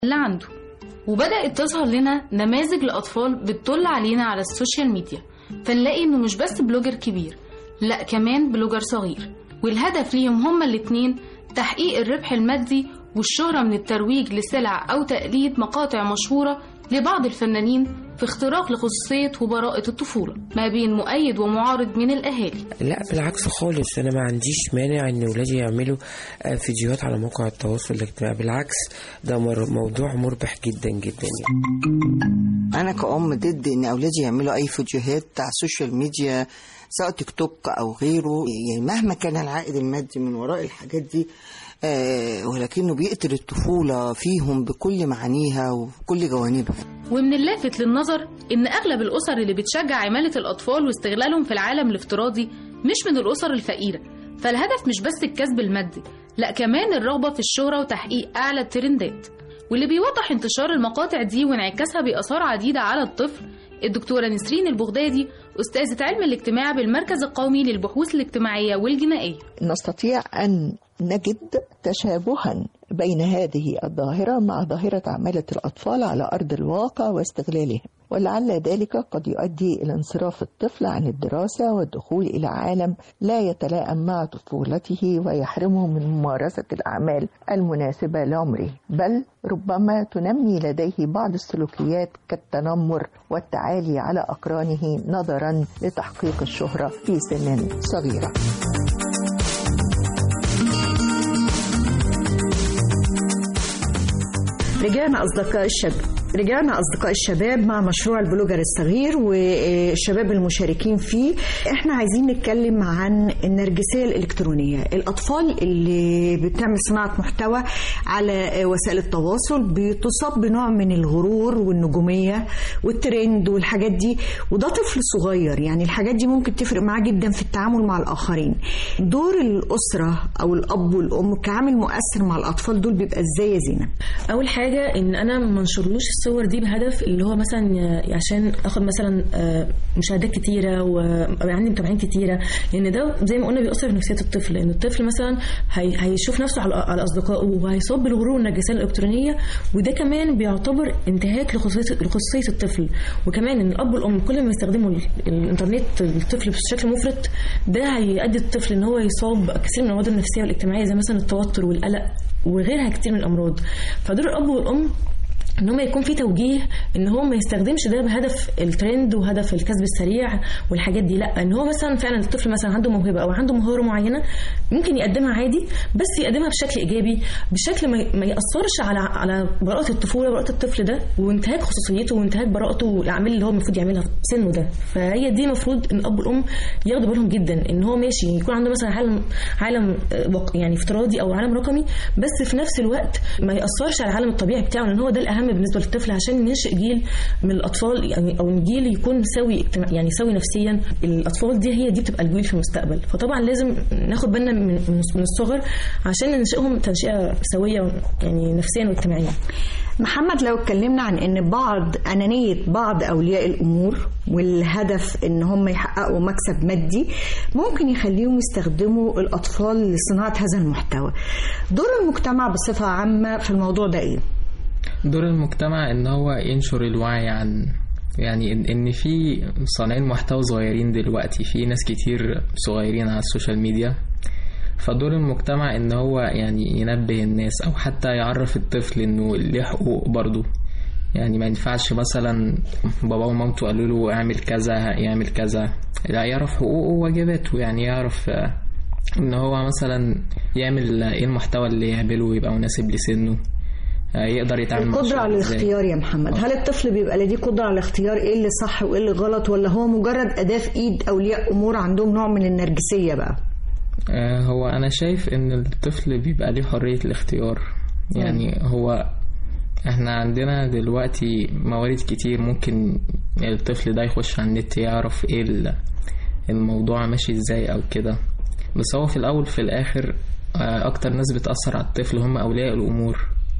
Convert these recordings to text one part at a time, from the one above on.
اللي عنده وبدأت تظهر لنا نماذج لأطفال بتطل علينا على السوشيال ميديا فنلاقي إنه مش بس بلوجر كبير لأ كمان بلوجر صغير والهدف ليهم هما الاتنين تحقيق الربح المادي والشهرة من الترويج لسلع أو تقليد مقاطع مشهورة لبعض الفنانين في اختراق لخصوصية وبراءة الطفولة ما بين مؤيد ومعارض من الأهالي لا بالعكس خالص انا ما عنديش مانع ان ولادي يعملوا آه، فيديوهات على مواقع التواصل الاجتماعي بالعكس ده مر- موضوع مربح جدا جدا يعني. انا كأم ضد ان اولادي يعملوا اي فيديوهات على السوشيال ميديا سواء تيك توك او غيره يعني مهما كان العائد المادي من وراء الحاجات دي آه ولكنه بيقتل الطفولة فيهم بكل معانيها وكل جوانبها ومن اللافت للنظر إن أغلب الأسر اللي بتشجع عمالة الأطفال واستغلالهم في العالم الافتراضي مش من الأسر الفقيرة فالهدف مش بس الكسب المادي لا كمان الرغبة في الشهرة وتحقيق أعلى الترندات واللي بيوضح انتشار المقاطع دي وانعكاسها بآثار عديدة على الطفل الدكتورة نسرين البغدادي أستاذة علم الاجتماع بالمركز القومي للبحوث الاجتماعية والجنائية نستطيع أن نجد تشابها بين هذه الظاهرة مع ظاهرة عمالة الأطفال على أرض الواقع واستغلالهم ولعل ذلك قد يؤدي إلى انصراف الطفل عن الدراسة والدخول إلى عالم لا يتلائم مع طفولته ويحرمه من ممارسة الأعمال المناسبة لعمره بل ربما تنمي لديه بعض السلوكيات كالتنمر والتعالي على أقرانه نظرا لتحقيق الشهرة في سن صغيرة رجعنا أصدقاء الشباب رجعنا أصدقاء الشباب مع مشروع البلوجر الصغير والشباب المشاركين فيه احنا عايزين نتكلم عن النرجسية الإلكترونية الأطفال اللي بتعمل صناعة محتوى على وسائل التواصل بتصاب بنوع من الغرور والنجومية والترند والحاجات دي وده طفل صغير يعني الحاجات دي ممكن تفرق معاه جدا في التعامل مع الآخرين دور الأسرة أو الأب والأم كعامل مؤثر مع الأطفال دول بيبقى إزاي يا زينب؟ اول حاجه ان انا ما انشرلوش الصور دي بهدف اللي هو مثلا عشان اخد مثلا آه، مشاهدات كتيره ويبقى عندي متابعين كتيره لان ده زي ما قلنا بيأثر في نفسيه الطفل لان الطفل مثلا هي هيشوف نفسه على على اصدقائه وهيصاب بالغرور والنرجسيه الالكترونيه وده كمان بيعتبر انتهاك لخصوصيه لخصوصيه الطفل وكمان ان الاب والام كل ما يستخدموا ال- الانترنت الطفل بشكل مفرط ده هيؤدي الطفل ان هو يصاب بكثير من الامراض النفسيه والاجتماعيه زي مثلا التوتر والقلق وغيرها كتير من الامراض فدور الاب والام ان هم يكون في توجيه ان هو ما يستخدمش ده بهدف الترند وهدف الكسب السريع والحاجات دي لا ان هو مثلا فعلا الطفل مثلا عنده موهبه او عنده مهاره معينه ممكن يقدمها عادي بس يقدمها بشكل ايجابي بشكل ما ما ياثرش على على براءه الطفوله براءه الطفل ده وانتهاك خصوصيته وانتهاك براءته والاعمال اللي هو المفروض يعملها في سنه ده فهي دي المفروض ان الاب والام ياخدوا بالهم جدا ان هو ماشي يكون عنده مثلا عالم عالم آه، وق- يعني افتراضي او عالم رقمي بس في نفس الوقت ما ياثرش على العالم الطبيعي بتاعه لان هو ده الاهم بالنسبه للطفل عشان ننشئ جيل من الاطفال يعني او جيل يكون سوي اجتماع- يعني سوي نفسيا الاطفال دي هي دي بتبقى الجيل في المستقبل فطبعا لازم ناخد بالنا من من من الصغر عشان ننشئهم تنشئه سويه يعني نفسيا واجتماعيا محمد لو اتكلمنا عن ان بعض انانيه بعض اولياء الامور والهدف ان هم يحققوا مكسب مادي ممكن يخليهم يستخدموا الاطفال لصناعه هذا المحتوى دور المجتمع بصفه عامه في الموضوع ده ايه دور المجتمع ان هو ينشر الوعي عن يعني ان إن في صانعين محتوى صغيرين دلوقتي في ناس كتير صغيرين على السوشيال ميديا فدور المجتمع ان هو يعني ينبه الناس او حتى يعرف الطفل انه ليه حقوق برضه يعني ما ينفعش مثلا بابا ومامته قالوا له اعمل كذا يعمل كذا لا يعرف حقوقه وواجباته يعني يعرف آه، ان هو مثلا يعمل ايه المحتوى اللي يعمله ويبقى مناسب لسنه آه، يقدر يتعامل مع القدره على الشغل إزاي. الاختيار يا محمد هل الطفل بيبقى لديه قدره على الاختيار ايه اللي صح وايه اللي غلط ولا هو مجرد اداه في ايد اولياء امور عندهم نوع من النرجسيه بقى آه، هو انا شايف ان الطفل بيبقى ليه حرية الاختيار يعني هو احنا عندنا دلوقتي موارد كتير ممكن الطفل ده يخش على النت يعرف ايه ال- الموضوع ماشي ازاي او كده بس هو في الاول في الاخر آه، اكتر ناس بتأثر على الطفل هم اولياء الامور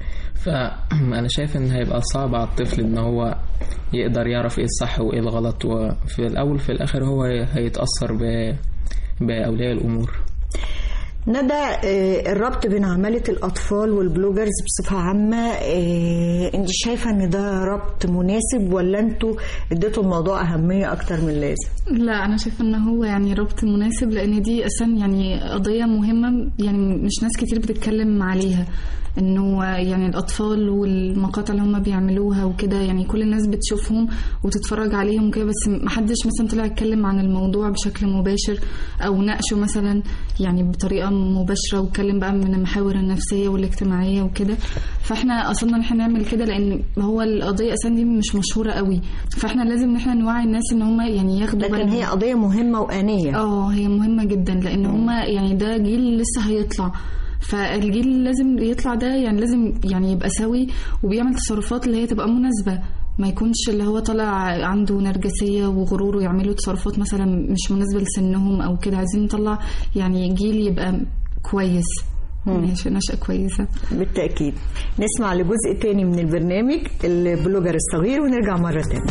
فانا شايف ان هيبقى صعب على الطفل ان هو يقدر يعرف ايه الصح وايه الغلط وفي الاول في الاخر هو هيتأثر ب... باولياء الامور ندى آه، الربط بين عمالة الأطفال والبلوجرز بصفة عامة آه، أنت شايفة إن ده ربط مناسب ولا أنتوا اديتوا الموضوع أهمية أكتر من لازم؟ لا انا شايفه ان هو يعني ربط مناسب لان دي اساسا يعني قضيه مهمه يعني مش ناس كتير بتتكلم عليها انه يعني الاطفال والمقاطع اللي هم بيعملوها وكده يعني كل الناس بتشوفهم وتتفرج عليهم وكده بس محدش مثلا طلع يتكلم عن الموضوع بشكل مباشر او ناقشه مثلا يعني بطريقه مباشره واتكلم بقى من المحاور النفسيه والاجتماعيه وكده فاحنا اصلا ان احنا نعمل كده لان هو القضيه اساسا دي مش مشهوره قوي فاحنا لازم ان احنا نوعي الناس ان هم يعني ياخدوا لكن بالهم. هي قضية مهمة وآنية اه هي مهمة جدا لأن هما يعني ده جيل لسه هيطلع فالجيل اللي لازم يطلع ده يعني لازم يعني يبقى سوي وبيعمل تصرفات اللي هي تبقى مناسبة ما يكونش اللي هو طالع عنده نرجسية وغرور ويعملوا تصرفات مثلا مش مناسبة لسنهم أو كده عايزين نطلع يعني جيل يبقى كويس ماشي نشأة كويسة بالتأكيد نسمع لجزء تاني من البرنامج البلوجر الصغير ونرجع مرة تانية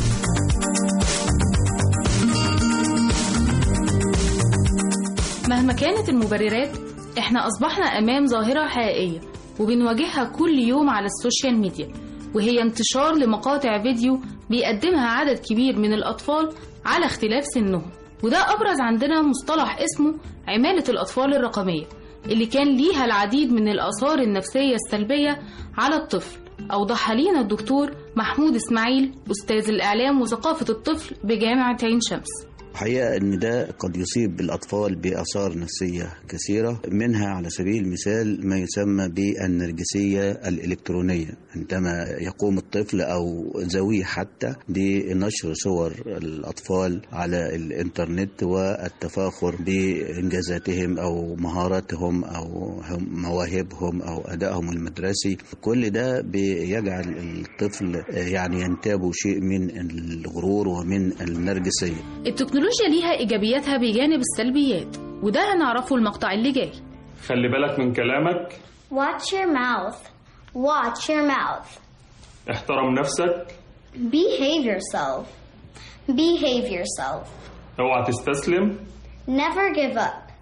مهما كانت المبررات احنا اصبحنا امام ظاهرة حقيقية وبنواجهها كل يوم على السوشيال ميديا وهي انتشار لمقاطع فيديو بيقدمها عدد كبير من الاطفال على اختلاف سنهم وده ابرز عندنا مصطلح اسمه عمالة الاطفال الرقمية اللي كان ليها العديد من الاثار النفسية السلبية على الطفل اوضحها لينا الدكتور محمود اسماعيل استاذ الاعلام وثقافة الطفل بجامعة عين شمس حقيقة أن ده قد يصيب الأطفال بآثار نفسية كثيرة منها على سبيل المثال ما يسمى بالنرجسية الإلكترونية عندما يقوم الطفل أو ذويه حتى بنشر صور الأطفال على الإنترنت والتفاخر بإنجازاتهم أو مهاراتهم أو هم- مواهبهم أو أدائهم المدرسي كل ده بيجعل الطفل يعني ينتاب شيء من الغرور ومن النرجسية التكنولوجيا ليها إيجابياتها بجانب السلبيات وده هنعرفه المقطع اللي جاي خلي بالك من كلامك Watch your mouth. Watch your mouth. احترم نفسك Behave yourself. Behave yourself. اوعى تستسلم Never give up.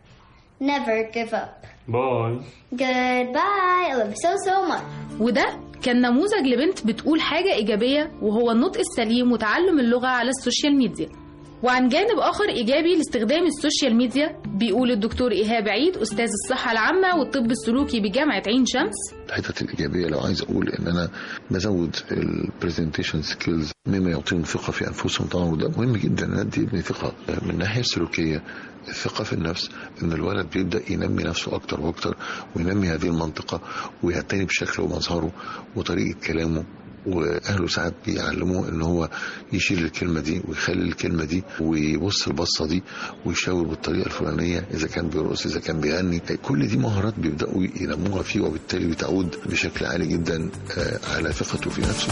Never give up. باي Goodbye. I love you so so much. وده كان نموذج لبنت بتقول حاجة إيجابية وهو النطق السليم وتعلم اللغة على السوشيال ميديا وعن جانب آخر إيجابي لاستخدام السوشيال ميديا بيقول الدكتور إيهاب عيد أستاذ الصحة العامة والطب السلوكي بجامعة عين شمس الحتت الايجابيه لو عايز اقول ان انا بزود البرزنتيشن سكيلز مما يعطيهم ثقه في انفسهم طبعا وده مهم جدا ان ادي ابني ثقه من الناحيه السلوكيه الثقه في النفس ان الولد بيبدا ينمي نفسه اكتر واكتر وينمي هذه المنطقه ويعتني بشكله ومظهره وطريقه كلامه واهله ساعات بيعلموه ان هو يشيل الكلمه دي ويخلي الكلمه دي ويبص البصه دي ويشاور بالطريقه الفلانيه اذا كان بيرقص اذا كان بيغني كل دي مهارات بيبداوا ينموها فيه وبالتالي بتعود بشكل عالي جدا آه، على ثقته في نفسه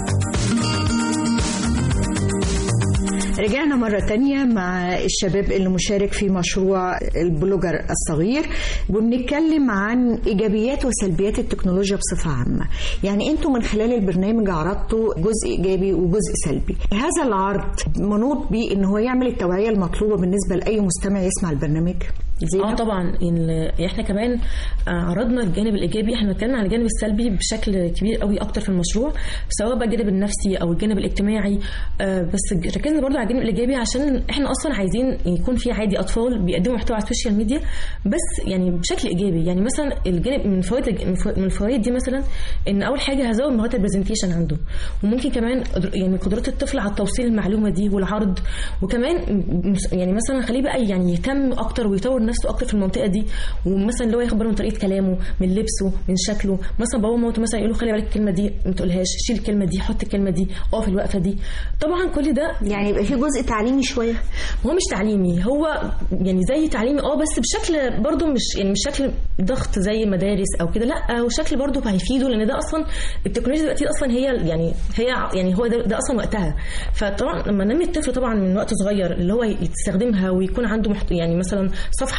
رجعنا مرة تانية مع الشباب اللي مشارك في مشروع البلوجر الصغير وبنتكلم عن إيجابيات وسلبيات التكنولوجيا بصفة عامة يعني أنتوا من خلال البرنامج عرضتوا جزء إيجابي وجزء سلبي هذا العرض منوط بيه إن هو يعمل التوعية المطلوبة بالنسبة لأي مستمع يسمع البرنامج اه طبعا ال- احنا كمان آه، عرضنا الجانب الايجابي احنا اتكلمنا عن الجانب السلبي بشكل كبير قوي اكتر في المشروع سواء بقى الجانب النفسي او الجانب الاجتماعي آه، بس ركزنا برضو على الجانب الايجابي عشان احنا اصلا عايزين يكون في عادي اطفال بيقدموا محتوى على السوشيال ميديا بس يعني بشكل ايجابي يعني مثلا الجانب من فوائد من الفوائد دي مثلا ان اول حاجه هزود مهارات البرزنتيشن عنده وممكن كمان قدر- يعني قدرات الطفل على توصيل المعلومه دي والعرض وكمان م- يعني مثلا خليه بقى يعني يهتم اكتر ويطور نفسه اكتر في المنطقه دي ومثلا اللي هو ياخد باله من طريقه كلامه من لبسه من شكله مثلا بابا ومامته مثلا يقولوا خلي بالك الكلمه دي ما تقولهاش شيل الكلمه دي حط الكلمه دي اقف الوقفه دي طبعا كل ده يعني يبقى في جزء تعليمي شويه هو مش تعليمي هو يعني زي تعليمي اه بس بشكل برضو مش يعني مش شكل ضغط زي مدارس او كده لا هو شكل برضو هيفيده لان ده اصلا التكنولوجيا دلوقتي اصلا هي يعني هي يعني هو ده, ده اصلا وقتها فطبعا لما نمي الطفل طبعا من وقت صغير اللي هو يستخدمها ويكون عنده محت... يعني مثلا صفحه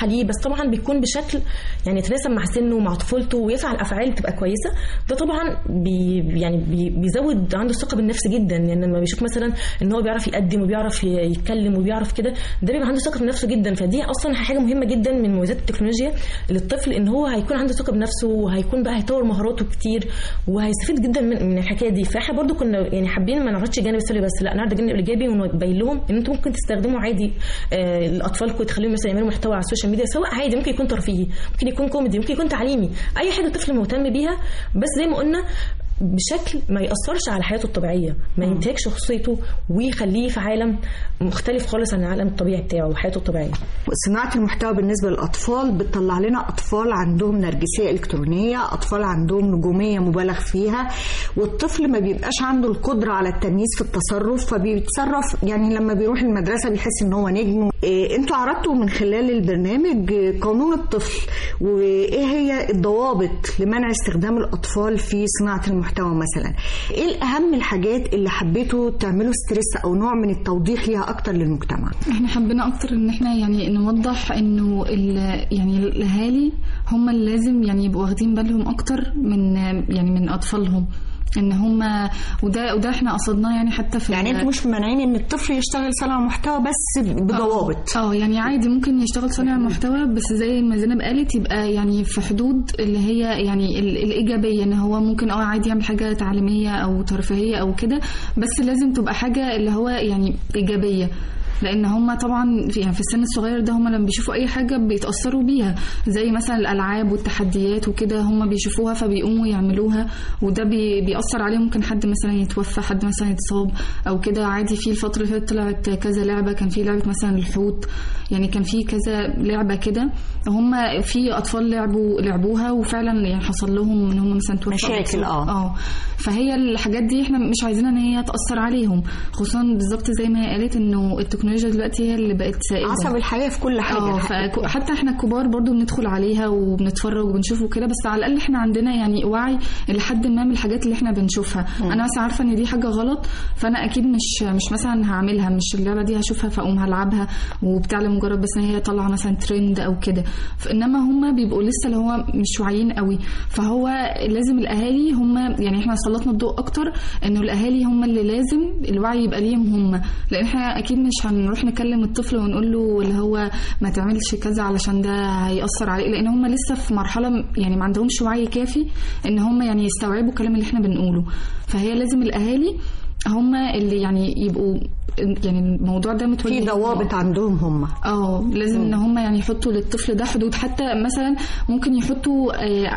بنصحها ليه بس طبعا بيكون بشكل يعني يتناسب مع سنه ومع طفولته ويفعل افعال تبقى كويسه ده طبعا بي يعني بي بيزود عنده الثقه بالنفس جدا يعني لما بيشوف مثلا ان هو بيعرف يقدم وبيعرف يتكلم وبيعرف كده ده بيبقى عنده ثقه بنفسه جدا فدي اصلا حاجه مهمه جدا من مميزات التكنولوجيا للطفل ان هو هيكون عنده ثقه بنفسه وهيكون بقى هيطور مهاراته كتير وهيستفيد جدا من, من الحكايه دي فاحنا برضو كنا يعني حابين ما نعرضش الجانب السلبي بس لا نعرض الجانب الايجابي ونبين لهم ان انتم ممكن تستخدموا عادي آه الاطفال تخليهم مثلا يعملوا محتوى على السوشيال ميديا سواء عادي ممكن يكون ترفيهي ممكن يكون كوميدي ممكن يكون تعليمي اي حاجه الطفل مهتم بيها بس زي ما قلنا بشكل ما يأثرش على حياته الطبيعية ما ينتهكش شخصيته ويخليه في عالم مختلف خالص عن العالم الطبيعي بتاعه وحياته الطبيعية صناعة المحتوى بالنسبة للأطفال بتطلع لنا أطفال عندهم نرجسية إلكترونية أطفال عندهم نجومية مبالغ فيها والطفل ما بيبقاش عنده القدرة على التمييز في التصرف فبيتصرف يعني لما بيروح المدرسة بيحس إن هو نجم إيه انتوا عرضتوا من خلال البرنامج قانون الطفل وإيه هي الضوابط لمنع استخدام الأطفال في صناعة المحتوى مثلا ايه الاهم الحاجات اللي حبيتوا تعملوا ستريس او نوع من التوضيح ليها اكتر للمجتمع احنا حبينا اكتر ان احنا يعني نوضح انه يعني الاهالي هم اللي لازم يعني يبقوا واخدين بالهم اكتر من يعني من اطفالهم ان هم وده وده احنا قصدناه يعني حتى في يعني انتوا مش مانعين ان الطفل يشتغل صانع محتوى بس بضوابط اه يعني عادي ممكن يشتغل صانع محتوى بس زي ما زينب قالت يبقى يعني في حدود اللي هي يعني الايجابيه ان هو ممكن اه عادي يعمل حاجه تعليميه او ترفيهيه او كده بس لازم تبقى حاجه اللي هو يعني ايجابيه لان هم طبعا في يعني في السن الصغير ده هم لما بيشوفوا اي حاجه بيتاثروا بيها زي مثلا الالعاب والتحديات وكده هم بيشوفوها فبيقوموا يعملوها وده بي بيأثر عليهم ممكن حد مثلا يتوفى حد مثلا يتصاب او كده عادي في الفتره اللي طلعت كذا لعبه كان في لعبه مثلا الحوت يعني كان في كذا لعبه كده هم في اطفال لعبوا لعبوها وفعلا يعني حصل لهم ان هم مثلا توفوا مشاكل اه اه فهي الحاجات دي احنا مش عايزينها ان هي تاثر عليهم خصوصا بالظبط زي ما هي قالت انه التكنولوجيا دلوقتي هي اللي بقت سائده عصب الحياه في كل حاجه اه فحتى احنا الكبار برضو بندخل عليها وبنتفرج وبنشوف وكده بس على الاقل احنا عندنا يعني وعي لحد ما من الحاجات اللي احنا بنشوفها م. انا مثلا عارفه ان دي حاجه غلط فانا اكيد مش مش مثلا هعملها مش اللعبه دي هشوفها فاقوم هلعبها وبتاع لمجرد بس ان هي طالعه مثلا ترند او كده انما هم بيبقوا لسه اللي هو مش واعيين قوي فهو لازم الاهالي هم يعني احنا سلطنا الضوء اكتر انه الاهالي هم اللي لازم الوعي يبقى ليهم هم لان احنا اكيد مش هنروح نكلم الطفل ونقول له اللي هو ما تعملش كذا علشان ده هيأثر عليه لان هم لسه في مرحله يعني ما عندهمش وعي كافي ان هم يعني يستوعبوا الكلام اللي احنا بنقوله فهي لازم الاهالي هم اللي يعني يبقوا يعني الموضوع ده متوجه في ضوابط عندهم هم اه لازم ان هم يعني يحطوا للطفل ده حدود حتى مثلا ممكن يحطوا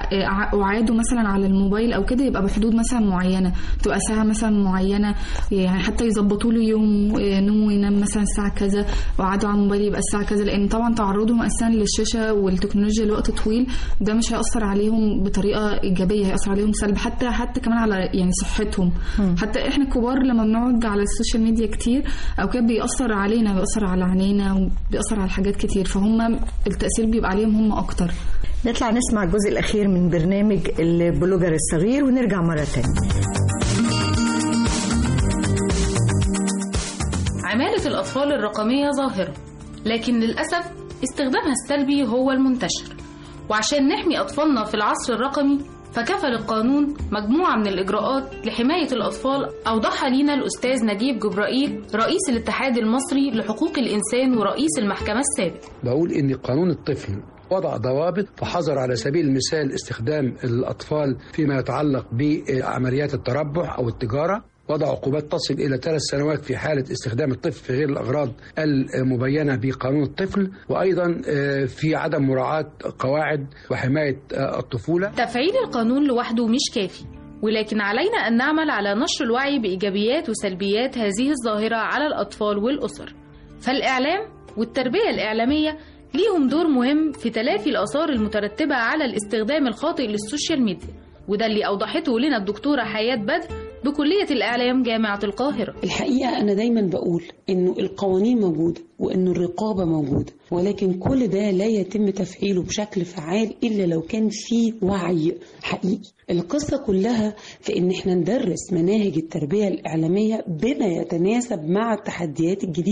وعاده مثلا على الموبايل او كده يبقى بحدود مثلا معينه تبقى ساعه مثلا معينه يعني حتى يظبطوا له يوم نومه ينام مثلا الساعه كذا وعاده على الموبايل يبقى الساعه كذا لان طبعا تعرضهم اساسا للشاشه والتكنولوجيا لوقت طويل ده مش هياثر عليهم بطريقه ايجابيه هياثر عليهم سلب حتى حتى كمان على يعني صحتهم م. حتى احنا الكبار لما بنقعد على السوشيال ميديا كتير او كده بيأثر علينا بيأثر على عينينا وبيأثر على حاجات كتير فهم التأثير بيبقى عليهم هم اكتر نطلع نسمع الجزء الأخير من برنامج البلوجر الصغير ونرجع مرة تانية عمالة الأطفال الرقمية ظاهرة لكن للأسف استخدامها السلبي هو المنتشر وعشان نحمي أطفالنا في العصر الرقمي فكفل القانون مجموعة من الإجراءات لحماية الأطفال أوضحها لينا الأستاذ نجيب جبرائيل رئيس الاتحاد المصري لحقوق الإنسان ورئيس المحكمة السابق بقول إن قانون الطفل وضع ضوابط فحظر على سبيل المثال استخدام الأطفال فيما يتعلق بعمليات التربح أو التجارة وضع عقوبات تصل إلى ثلاث سنوات في حالة استخدام الطفل في غير الأغراض المبينة بقانون الطفل وأيضا في عدم مراعاة قواعد وحماية الطفولة تفعيل القانون لوحده مش كافي ولكن علينا أن نعمل على نشر الوعي بإيجابيات وسلبيات هذه الظاهرة على الأطفال والأسر فالإعلام والتربية الإعلامية ليهم دور مهم في تلافي الآثار المترتبة على الاستخدام الخاطئ للسوشيال ميديا وده اللي أوضحته لنا الدكتورة حياة بدر بكلية الإعلام جامعة القاهرة الحقيقة أنا دايما بقول إنه القوانين موجودة وإنه الرقابة موجودة ولكن كل ده لا يتم تفعيله بشكل فعال إلا لو كان في وعي حقيقي القصة كلها في إن إحنا ندرس مناهج التربية الإعلامية بما يتناسب مع التحديات الجديدة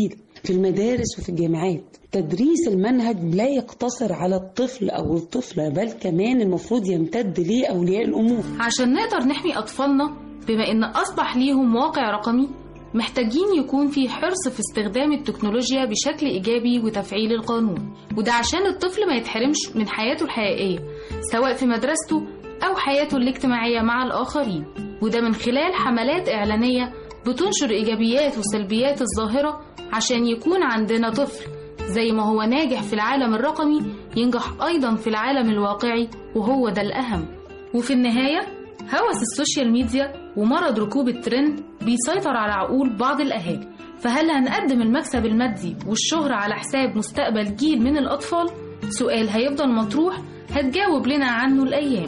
في المدارس وفي الجامعات تدريس المنهج لا يقتصر على الطفل أو الطفلة بل كمان المفروض يمتد لأولياء الأمور عشان نقدر نحمي أطفالنا بما إن أصبح ليهم واقع رقمي محتاجين يكون في حرص في استخدام التكنولوجيا بشكل إيجابي وتفعيل القانون وده عشان الطفل ما يتحرمش من حياته الحقيقية سواء في مدرسته أو حياته الاجتماعية مع الآخرين وده من خلال حملات إعلانية بتنشر إيجابيات وسلبيات الظاهرة عشان يكون عندنا طفل زي ما هو ناجح في العالم الرقمي ينجح أيضا في العالم الواقعي وهو ده الأهم وفي النهاية هوس السوشيال ميديا ومرض ركوب الترند بيسيطر على عقول بعض الأهالي فهل هنقدم المكسب المادي والشهرة على حساب مستقبل جيل من الأطفال؟ سؤال هيفضل مطروح هتجاوب لنا عنه الأيام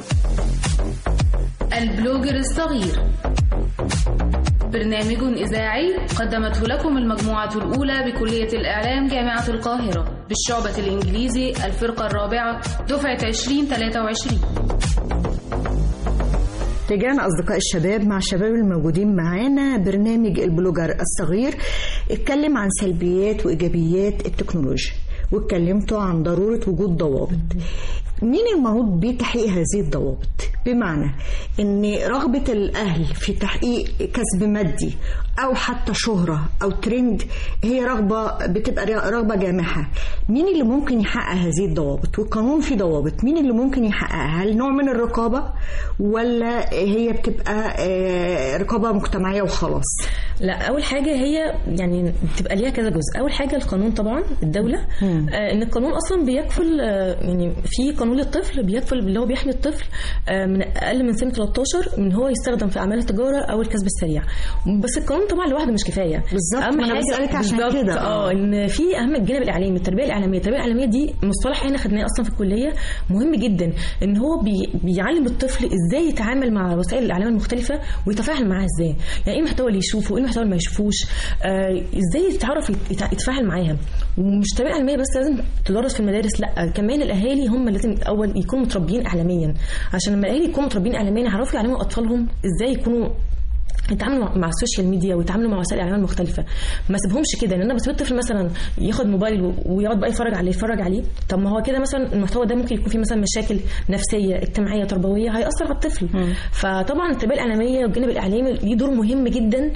البلوجر الصغير برنامج إذاعي قدمته لكم المجموعة الأولى بكلية الإعلام جامعة القاهرة بالشعبة الإنجليزي الفرقة الرابعة دفعة 2023 رجعنا أصدقاء الشباب مع الشباب الموجودين معانا برنامج البلوجر الصغير اتكلم عن سلبيات وإيجابيات التكنولوجيا واتكلمتوا عن ضرورة وجود ضوابط مين المنوط بتحقيق هذه الضوابط بمعنى ان رغبة الاهل في تحقيق كسب مادي او حتى شهرة او ترند هي رغبة بتبقى رغبة جامحة مين اللي ممكن يحقق هذه الضوابط والقانون فيه ضوابط مين اللي ممكن يحققها هل نوع من الرقابة ولا هي بتبقى رقابة مجتمعية وخلاص لا اول حاجه هي يعني بتبقى ليها كذا جزء اول حاجه القانون طبعا الدوله آه ان القانون اصلا بيكفل آه يعني في قانون للطفل بيكفل اللي هو بيحمي الطفل آه من اقل من سن 13 من هو يستخدم في اعمال التجاره او الكسب السريع بس القانون طبعا لوحده مش كفايه بالظبط اهم انا بسالك عشان كده اه ان في اهم الجانب الاعلامي التربيه الاعلاميه التربيه الاعلاميه دي مصطلح احنا خدناه اصلا في الكليه مهم جدا ان هو بي بيعلم الطفل ازاي يتعامل مع وسائل الاعلام المختلفه ويتفاعل معاها ازاي يعني ايه المحتوى اللي يشوفه وايه المحتوى اللي ما يشوفوش آه ازاي يتعرف يتفاعل معاها ومش تربيه اعلاميه بس لازم تدرس في المدارس لا كمان الاهالي هم لازم الاول يكونوا متربيين اعلاميا عشان لما الاهالي يكونوا متربيين اعلاميا يعرفوا يعلموا اطفالهم ازاي يكونوا يتعاملوا مع السوشيال ميديا ويتعاملوا مع وسائل الاعلام المختلفه ما سيبهمش كده لان انا بسيب الطفل مثلا ياخد موبايل ويقعد بقى يتفرج عليه يتفرج عليه طب ما هو كده مثلا المحتوى ده ممكن يكون فيه مثلا مشاكل نفسيه اجتماعيه تربويه هياثر على الطفل م. فطبعا التربيه الاعلاميه والجانب الاعلامي ليه دور مهم جدا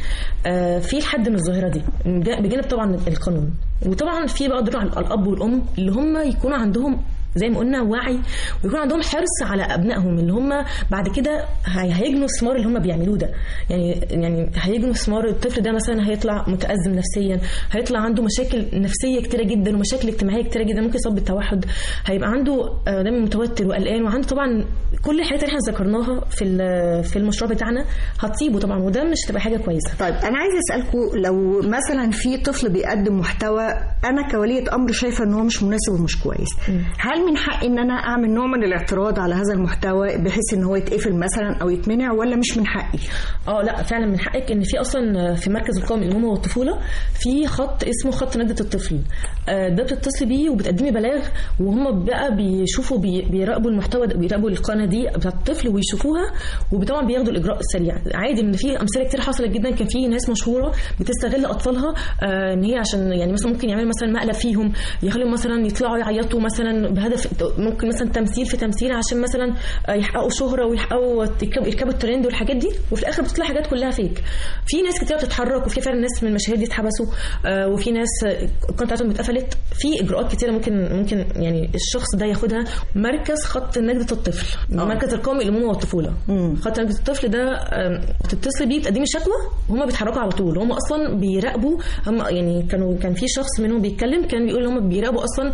في الحد من الظاهره دي بجانب طبعا القانون وطبعا في بقى دور على الاب والام اللي هم يكونوا عندهم زي ما قلنا وعي ويكون عندهم حرص على ابنائهم اللي هم بعد كده هيجنوا الثمار اللي هم بيعملوه ده يعني يعني هيجنوا ثمار الطفل ده مثلا هيطلع متازم نفسيا هيطلع عنده مشاكل نفسيه كتيره جدا ومشاكل اجتماعيه كتيره جدا ممكن يصاب بالتوحد هيبقى عنده دايما متوتر وقلقان وعنده طبعا كل الحاجات اللي احنا ذكرناها في في المشروع بتاعنا هتصيبه طبعا وده مش تبقى حاجه كويسه طيب انا عايزه اسالكم لو مثلا في طفل بيقدم محتوى انا كوليه امر شايفه ان هو مش مناسب ومش كويس هل من حقي ان انا اعمل نوع من الاعتراض على هذا المحتوى بحيث ان هو يتقفل مثلا او يتمنع ولا مش من حقي اه لا فعلا من حقك ان في اصلا في مركز القومي للامومه والطفوله في خط اسمه خط نجده الطفل ده بتتصلي بيه وبتقدمي بلاغ وهم بقى بيشوفوا بي بيراقبوا المحتوى ده بيراقبوا القناه دي بتاعت الطفل ويشوفوها وطبعا بياخدوا الاجراء السريع عادي ان في امثله كتير حصلت جدا كان في ناس مشهوره بتستغل اطفالها آه ان هي عشان يعني مثلا ممكن يعملوا مثلا مقلب فيهم يخليهم مثلا يطلعوا يعيطوا مثلا بهدف ممكن مثلا تمثيل في تمثيل عشان مثلا يحققوا شهره ويحققوا يركبوا الترند والحاجات دي وفي الاخر بتطلع حاجات كلها فيك في ناس كتير بتتحرك وفي فعلا ناس من المشاهير دي اتحبسوا وفي ناس القناه بتاعتهم اتقفلت في اجراءات كتيره ممكن ممكن يعني الشخص ده ياخدها مركز خط نجده الطفل أوه. مركز القومي للامومه والطفوله مم. خط نجده الطفل ده بتتصل بيه بتقدمي شكوى وهم بيتحركوا على طول هم اصلا بيراقبوا هم يعني كانوا كان في شخص منهم بيتكلم كان بيقول هم بيراقبوا اصلا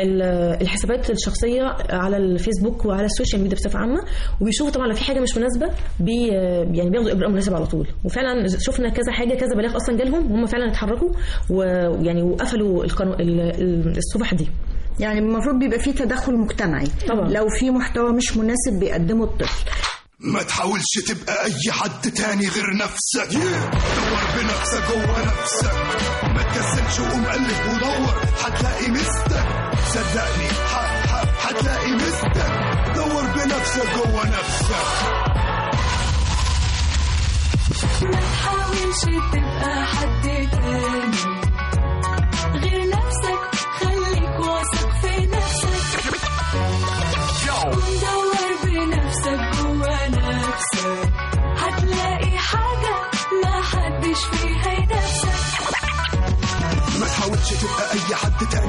الحسابات الشخصيه على الفيسبوك وعلى السوشيال ميديا بصفه عامه وبيشوفوا طبعا لو في حاجه مش مناسبه بي يعني بياخدوا اجراء مناسب على طول وفعلا شفنا كذا حاجه كذا بلاغ اصلا جالهم وهم فعلا اتحركوا ويعني وقفلوا القانون الصفح دي يعني المفروض بيبقى في تدخل مجتمعي طبعا لو في محتوى مش مناسب بيقدمه الطفل ما تحاولش تبقى اي حد تاني غير نفسك دور بنفسك جوه نفسك ما تكسلش وقوم قلب ودور هتلاقي مستك صدقني هتلاقي مستك دور بنفسك جوه نفسك ما تحاولش تبقى حد تاني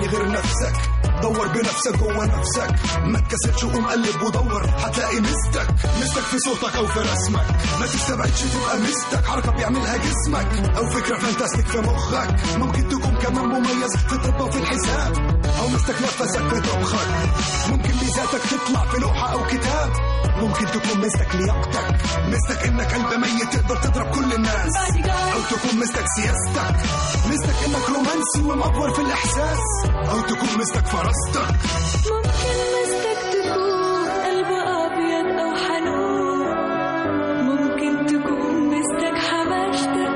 غير نفسك دور بنفسك جوه نفسك ما تكسلش وقوم قلب ودور هتلاقي مستك مستك في صوتك او في رسمك ما تستبعدش تبقى مستك حركه بيعملها جسمك او فكره فانتاستيك في مخك ممكن تكون كمان مميز في الطب وفي الحساب او مستك نفسك في طبخك ممكن ميزاتك تطلع في لوحه او كتاب ممكن تكون مستك لياقتك مستك انك قلب ميت تقدر تضرب كل الناس او تكون مستك سياستك مستك انك رومانسي ومأفور في الاحساس او تكون مستك فراستك ممكن مستك تكون قلب أبيض أو حنون ممكن تكون مستك حماشتك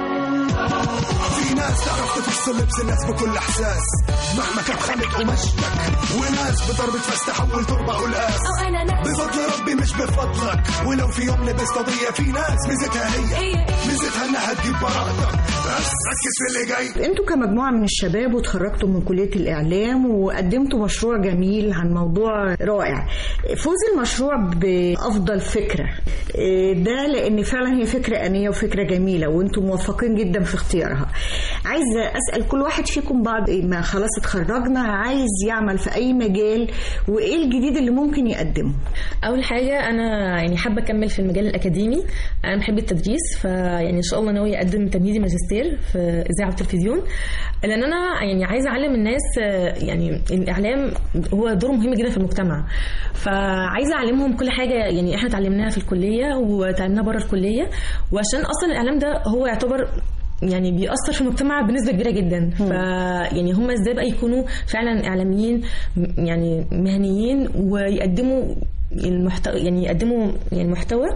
في ناس تعرف تفصل لبس الناس بكل احساس مهما كان خانت قماشتك وناس بضربة فاس تحول تربة قلقاس أو أنا ناس بفضل ربي مش بفضلك ولو في يوم لبست قضية في ناس ميزتها هي ميزتها انها تجيب براءتك بس ركز في اللي جاي انتوا كمجموعة من الشباب وتخرجتوا من كلية الإعلام وقدمتوا مشروع جميل عن موضوع رائع فوز المشروع بأفضل فكرة إيه ده لأن فعلا هي فكرة أنية وفكرة جميلة وانتوا موفقين جدا في اختيارها عايزة أسأل كل واحد فيكم بعد ما خلاص اتخرجنا عايز يعمل في أي مجال وإيه الجديد اللي ممكن يقدمه اول حاجه انا يعني حابه اكمل في المجال الاكاديمي انا بحب التدريس فيعني ان شاء الله ناويه اقدم تمهيدي ماجستير في اذاعه وتلفزيون لان انا يعني عايزه اعلم الناس آه، يعني الاعلام هو دور مهم جدا في المجتمع فعايزه اعلمهم كل حاجه يعني احنا اتعلمناها في الكليه وتعلمناها بره الكليه وعشان اصلا الاعلام ده هو يعتبر يعني بيأثر في المجتمع بنسبة كبيرة جدا ف يعني هم ازاي بقى يكونوا فعلا إعلاميين م- يعني مهنيين ويقدموا المحتوى يعني يقدموا يعني محتوى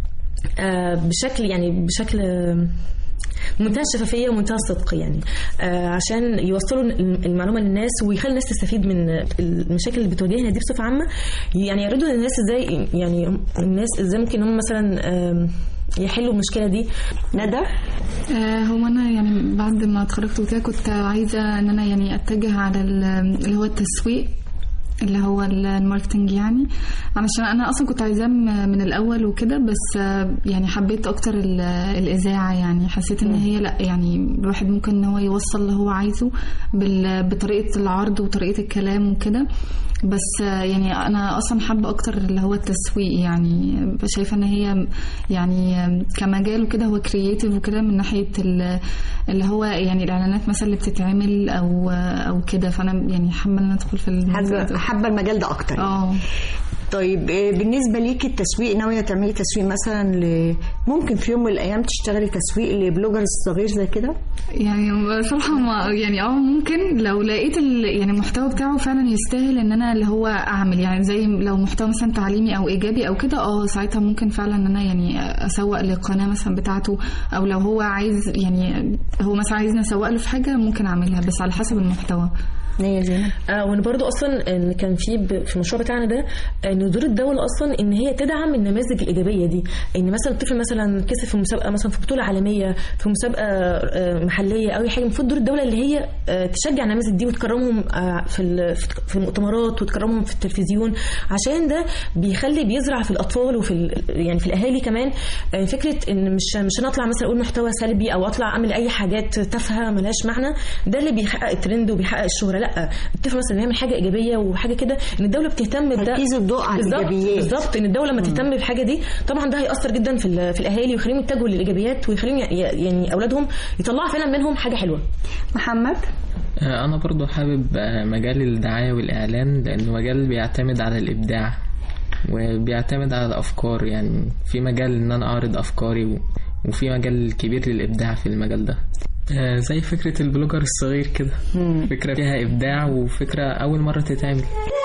آه، بشكل يعني بشكل آه، منتهى الشفافيه ومنتهى الصدق يعني آه عشان يوصلوا المعلومه للناس ويخلي الناس تستفيد من المشاكل اللي بتواجهنا دي بصفه عامه يعني يعرضوا للناس ازاي يعني الناس ازاي ممكن هم مثلا آم، يحلوا المشكله دي ندى آه، هو انا يعني بعد ما اتخرجت وكده كنت عايزه ان انا يعني اتجه على ال- اللي هو التسويق اللي هو ال- الماركتنج يعني علشان انا اصلا كنت عايزاه م- من الاول وكده بس آه، يعني حبيت اكتر ال- الاذاعه يعني حسيت ان هي لا يعني الواحد ممكن ان هو يوصل اللي هو عايزه بال- بطريقه العرض وطريقه الكلام وكده بس آه، يعني انا اصلا حابه اكتر اللي هو التسويق يعني شايفه ان هي يعني كمجال وكده هو كرييتيف وكده من ناحيه ال- اللي هو يعني الاعلانات مثلا اللي بتتعمل او او كده فانا يعني حابه ان أنا ادخل في الموضوع ده. حابه المجال ده اكتر اه طيب آه، بالنسبه ليكي التسويق ناويه تعملي تسويق مثلا ل... ممكن في يوم من الايام تشتغلي تسويق لبلوجرز صغير زي كده يعني بصراحة ما يعني اه ممكن لو لقيت ال يعني المحتوى بتاعه فعلا يستاهل ان انا اللي هو اعمل يعني زي لو محتوى مثلا تعليمي او ايجابي او كده اه ساعتها ممكن فعلا ان انا يعني اسوق للقناة مثلا بتاعته او لو هو عايز يعني هو مثلا عايزني اسوق له في حاجة ممكن اعملها بس على حسب المحتوى نية زينب آه وانا برضو اصلا ان كان في ب- في المشروع بتاعنا ده ان دور الدوله اصلا ان هي تدعم النماذج الايجابيه دي ان مثلا الطفل مثلا كسب في مسابقه مثلا في بطوله عالميه في مسابقه آه، محليه او اي حاجه المفروض دور الدوله اللي هي آه، تشجع النماذج دي وتكرمهم آه، في ال- في المؤتمرات وتكرمهم في التلفزيون عشان ده بيخلي بيزرع في الاطفال وفي ال- يعني في الاهالي كمان آه، فكره ان مش مش انا اطلع مثلا اقول محتوى سلبي او اطلع اعمل اي حاجات تافهه ملهاش معنى ده اللي بيحقق الترند وبيحقق الشهره لا الطفل مثلا يعمل حاجه ايجابيه وحاجه كده ان الدوله بتهتم بده تركيز الضوء على بالظبط- الإيجابيات. بالظبط ان الدوله لما تهتم بالحاجه دي طبعا ده هياثر جدا في ال- في الاهالي ويخليهم يتجهوا للايجابيات ويخليهم ي- يعني اولادهم يطلعوا فعلا منهم حاجه حلوه محمد آه، أنا برضو حابب آه، مجال الدعاية والإعلان لأنه مجال بيعتمد على الإبداع وبيعتمد على الأفكار يعني في مجال إن أنا أعرض أفكاري و- وفي مجال كبير للإبداع في المجال ده آه، زي فكرة البلوجر الصغير كده فكرة فيها إبداع وفكرة أول مرة تتعمل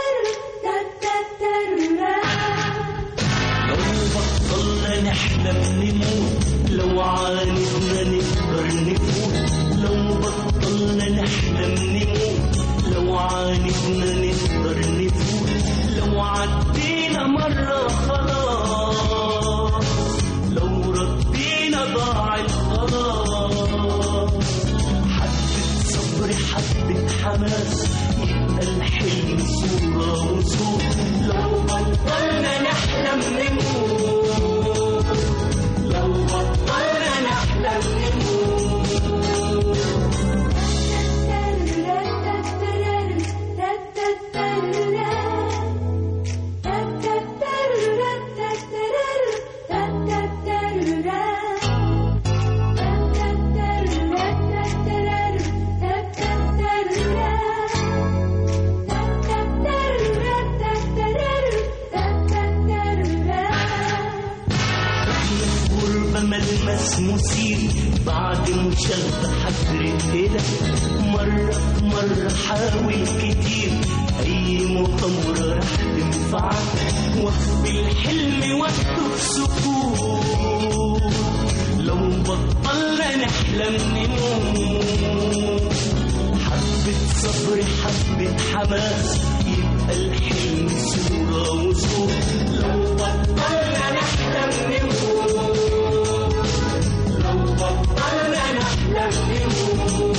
لو بطلنا نحلم نموت لو عاندنا نقدر نفوت لو بطلنا نحلم نموت لو عاندنا نقدر نفوت لو عدينا مرة خلاص لو ردينا ضاع الخلاص حبة صبر حبة حماس يبقى الحلم صورة وصوت لو بطلنا نحلم نموت لو بطلنا نحلم نموت مثير بعد مشابهة هترقلك مرة مرة حاول كتير أي مغامرة رح تنفعك واخفي الحلم وقته في سكوت لو بطلنا نحلم نموت حبة صبر حبة حماس يبقى الحلم صورة وصوت لو بطلنا نحلم نموت لو بطلنا نحلم نموت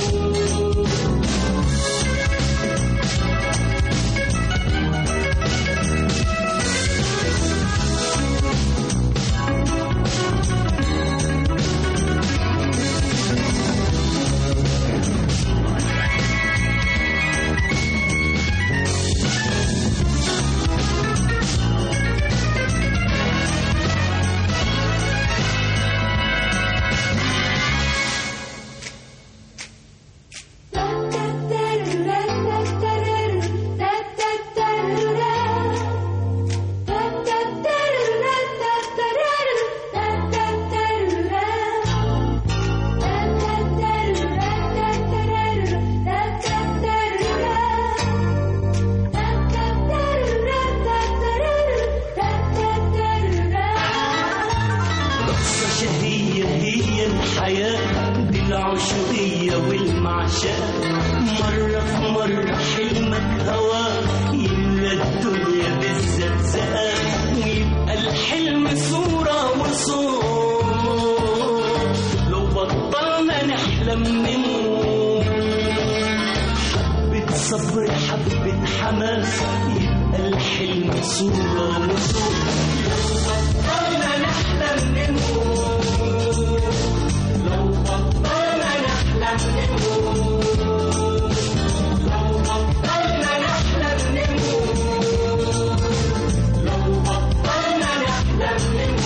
رقصة شهية هي الحياة دي العشوائية والمعشاة مرة في مرة حلمك هوا يملى الدنيا بالزقزقة ويبقى الحلم صورة وصوت لو بطلنا نحلم نموت حبة صبر حبة حماس يبقى الحلم صورة وصوت لو بطلنا نحلم نموت لو بطلنا نحلم نموت لو بطلنا نحلم نموت لو بطلنا نحلم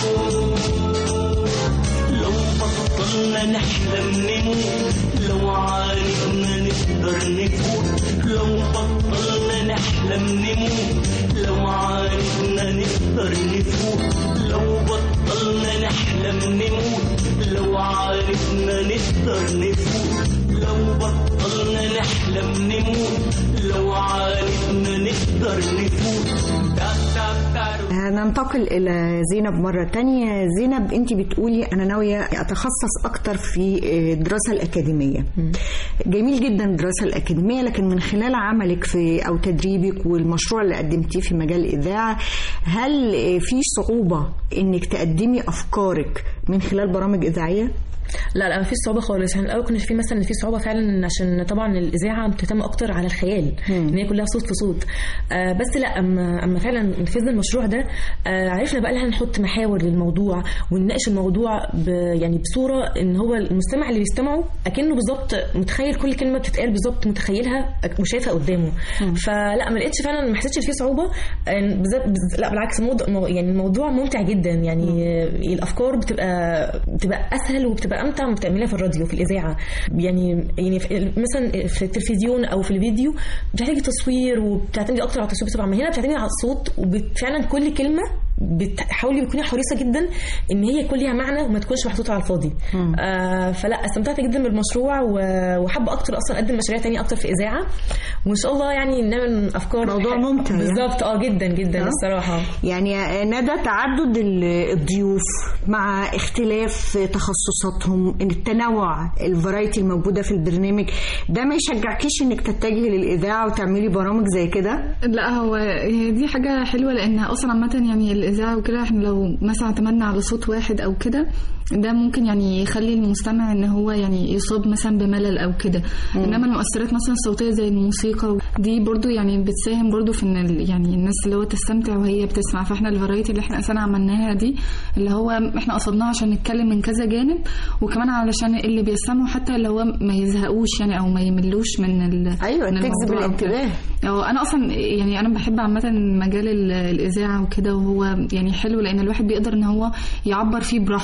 نموت لو بطلنا نحلم نموت لو عانقنا نقدر نفوت لو بطلنا نحلم نموت لو عانقنا نقدر نفوت لو بطلنا نحلم نموت لو عانقنا نقدر نفوت لو بطلنا نحلم نموت لو عانقنا نقدر نفوت دا دا دا هننتقل إلى زينب مرة تانية زينب أنت بتقولي أنا ناوية أتخصص أكتر في الدراسة الأكاديمية جميل جدا الدراسة الأكاديمية لكن من خلال عملك في أو تدريبك والمشروع اللي قدمتيه في مجال الإذاعة هل في صعوبة إنك تقدمي أفكارك من خلال برامج إذاعية؟ لا لا مفيش صعوبه خالص يعني الاول كنا في مثلا في صعوبه فعلا عشان طبعا الاذاعه بتهتم اكتر على الخيال ان هي كلها صوت في صوت آه بس لا اما اما فعلا نفذنا المشروع ده آه عرفنا بقى ان احنا نحط محاور للموضوع ونناقش الموضوع ب يعني بصوره ان هو المستمع اللي بيستمعه اكنه بالظبط متخيل كل كلمه بتتقال بالظبط متخيلها وشايفها قدامه فلا ما لقيتش فعلا ما حسيتش فيه صعوبه آه، بالذات بز- لا بالعكس موضوع مو- يعني الموضوع ممتع جدا يعني آه، الافكار بتبقى بتبقى اسهل وبتبقى امتع ما بتعملها في الراديو في الاذاعه يعني يعني في مثلا في التلفزيون او في الفيديو بتحتاجي تصوير وبتعتمدي اكتر على التصوير طبعا هنا بتعتمدي على الصوت وفعلا كل كلمه بتحاولي تكوني حريصه جدا ان هي يكون ليها معنى وما تكونش محطوطه على الفاضي آه فلا استمتعت جدا بالمشروع و- وحابه اكتر اصلا اقدم مشاريع تانية اكتر في اذاعه وان شاء الله يعني نعمل افكار موضوع ممتع يعني. بالظبط اه جدا جدا آه. الصراحه يعني ندى تعدد ال- الضيوف مع اختلاف تخصصاتهم التنوع الفرايتي الموجوده في البرنامج ده ما يشجعكيش انك تتجهي للاذاعه وتعملي برامج زي كده لا هو هي دي حاجة حلوة لأنها أصلا عامة يعني الإذاعة وكده احنا لو مثلا اعتمدنا على صوت واحد أو كده ده ممكن يعني يخلي المستمع ان هو يعني يصاب مثلا بملل او كده انما المؤثرات مثلا الصوتيه زي الموسيقى دي برضو يعني بتساهم برضو في ان ال- يعني الناس اللي هو تستمتع وهي بتسمع فاحنا الفرايتي اللي احنا اساسا عملناها دي اللي هو احنا قصدناها عشان نتكلم من كذا جانب وكمان علشان اللي بيسمعوا حتى اللي هو ما يزهقوش يعني او ما يملوش من ال ايوه من تجذب الموضوع أو كده. الانتباه اه انا اصلا يعني انا بحب عامه مجال ال- الاذاعه وكده وهو يعني حلو لان الواحد بيقدر ان هو يعبر فيه براحته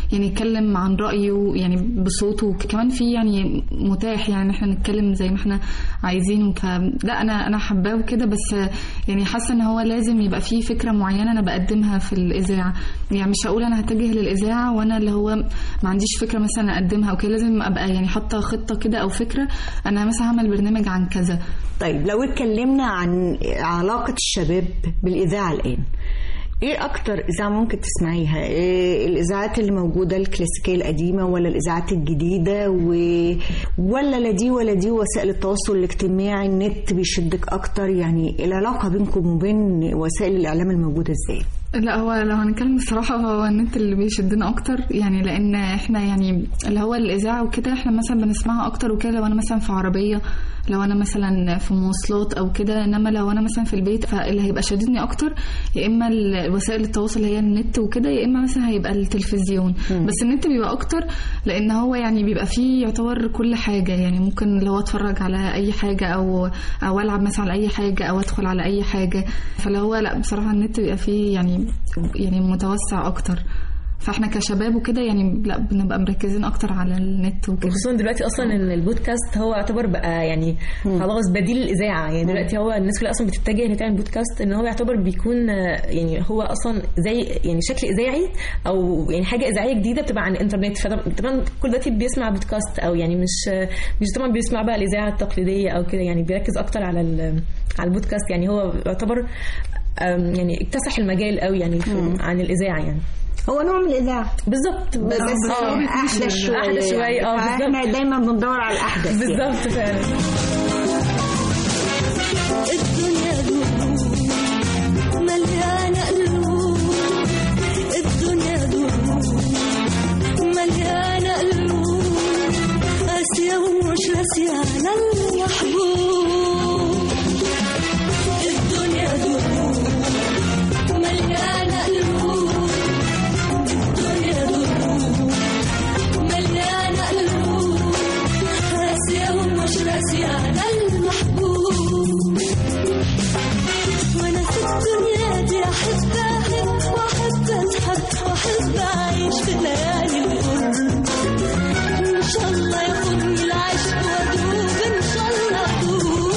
يعني يتكلم عن رايه يعني بصوته كمان في يعني متاح يعني احنا نتكلم زي ما احنا عايزين فلا انا انا حباه وكده بس يعني حاسه ان هو لازم يبقى فيه فكره معينه انا بقدمها في الاذاعه يعني مش هقول انا هتجه للاذاعه وانا اللي هو ما عنديش فكره مثلا اقدمها او كده لازم ابقى يعني حاطه خطه كده او فكره انا مثلا هعمل برنامج عن كذا طيب لو اتكلمنا عن علاقة الشباب بالإذاعة الآن ايه اكتر اذاعه ممكن تسمعيها إيه الاذاعات اللي موجوده الكلاسيكيه القديمه ولا الاذاعات الجديده و... ولا لا دي ولا دي وسائل التواصل الاجتماعي النت بيشدك اكتر يعني العلاقه بينكم وبين وسائل الاعلام الموجوده ازاي لا هو لو هنتكلم الصراحة فهو النت اللي بيشدنا أكتر يعني لأن إحنا يعني اللي هو الإذاعة وكده إحنا مثلا بنسمعها أكتر وكده لو أنا مثلا في عربية لو أنا مثلا في مواصلات أو كده إنما لو أنا مثلا في البيت فاللي هيبقى شاددني أكتر يا إما وسائل التواصل اللي هي النت وكده يا إما مثلا هيبقى التلفزيون مم. بس النت بيبقى أكتر لأن هو يعني بيبقى فيه يعتبر كل حاجة يعني ممكن لو أتفرج على أي حاجة أو أو ألعب مثلا على أي حاجة أو أدخل على أي حاجة فاللي هو لا بصراحة النت بيبقى فيه يعني يعني متوسع اكتر فاحنا كشباب وكده يعني لا بنبقى مركزين اكتر على النت وكده خصوصا دلوقتي اصلا ان البودكاست هو يعتبر بقى يعني خلاص بديل الاذاعه يعني دلوقتي هو الناس كلها اصلا بتتجه ان تعمل بودكاست ان هو يعتبر بيكون آه، يعني هو اصلا زي يعني شكل اذاعي او يعني حاجه اذاعيه جديده بتبقى عن الانترنت فطبعا كل دلوقتي بيسمع بودكاست او يعني مش آه، مش طبعا بيسمع بقى الاذاعه التقليديه او كده يعني بيركز اكتر على ال- على البودكاست يعني هو يعتبر آم، يعني اكتسح المجال قوي يعني في- عن الاذاعه يعني هو نوع من الاذاعه بالظبط بس آه، احدث شويه احدث شويه اه احنا بالظبط دايما بندور على الاحدث يعني. بالظبط فعلا الدنيا دروب مليانة قلوب الدنيا دروب مليانة قلوب قاسية ومش راسية على المحبوب الدنيا دروب مليانة قلوب الدنيا دروب مليانة قلوب قاسية ومش راسية على المحبوب وانا في الدنيا دي احب احب واحب اتحب واحب اعيش في ليالي الغرب ان شاء الله ياخدني العشق وادوب ان شاء الله ادوب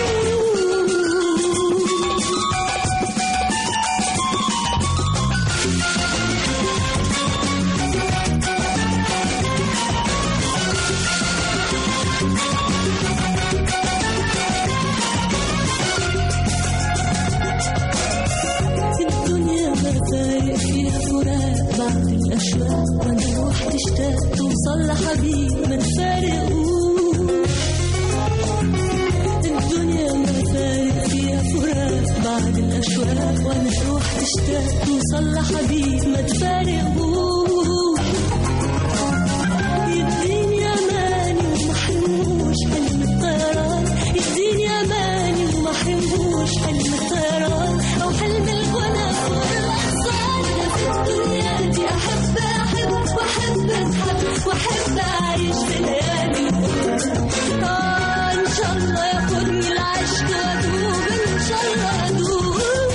الدنيا ما فارق فيها فراق بعد الأشواق وأنا روح تشتاق توصل لحبيب ما نفارقوش الدنيا ما فارق فيها فراق بعد الأشواق وأنا روح تشتاق توصل لحبيب ما تفارقوش يديني أماني وما حرموش حلم الطيران يديني أماني وما حرموش حلم الطيران أو حلم الغنى فوق الأغصان أنا في الدنيا دي أحب أحب وأحب أتحب وأحب أعيش في ليالي الغرب آه إن شاء الله ياخدني العشق وأدوب إن شاء الله أدوب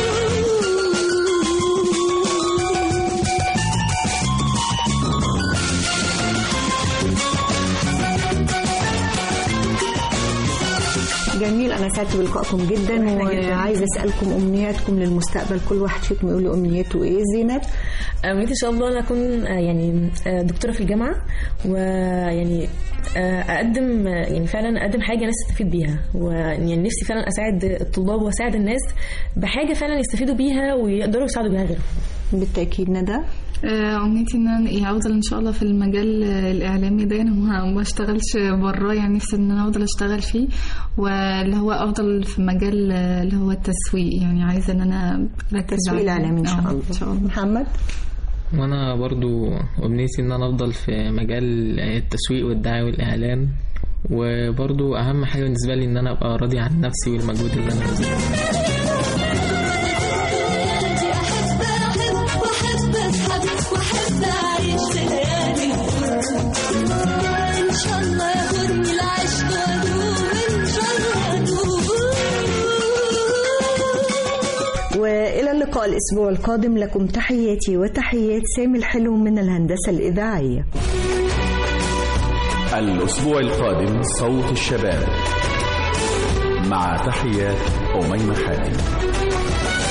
جميل انا سعدت بلقائكم جدا وعايزه اسالكم امنياتكم للمستقبل كل واحد فيكم يقول لي امنيته ايه زينب امنيتي ان شاء الله انا اكون آه، يعني آه، دكتوره في الجامعه ويعني آه، اقدم آه، يعني فعلا اقدم حاجه الناس تستفيد بيها ويعني نفسي فعلا اساعد الطلاب واساعد الناس بحاجه فعلا يستفيدوا بيها ويقدروا يساعدوا بيها غيرهم بالتاكيد ندى آه، أمنيتي إن أنا يعني أفضل إن شاء الله في المجال آه، الإعلامي ده أنا ما ما أشتغلش براه يعني نفسي إن أنا أفضل أشتغل فيه واللي هو أفضل في مجال آه، اللي هو التسويق يعني عايزة إن أنا أركز التسويق عليه. الاعلامي ان شاء آه، الله ان شاء الله محمد وانا برضو امنيتي ان انا افضل في مجال التسويق والدعاية والاعلان وبرضو اهم حاجة بالنسبة لي ان انا ابقى راضي عن نفسي والمجهود اللي انا بذله واحب اتحب واحب اعيش في ليالي الغرب ان شاء الله ياخدني العشق وادوب ان شاء الله ادوب والى اللقاء اللقاء الأسبوع القادم لكم تحياتي وتحيات سامي الحلو من الهندسة الإذاعية الأسبوع القادم صوت الشباب مع تحيات أميمة حاتم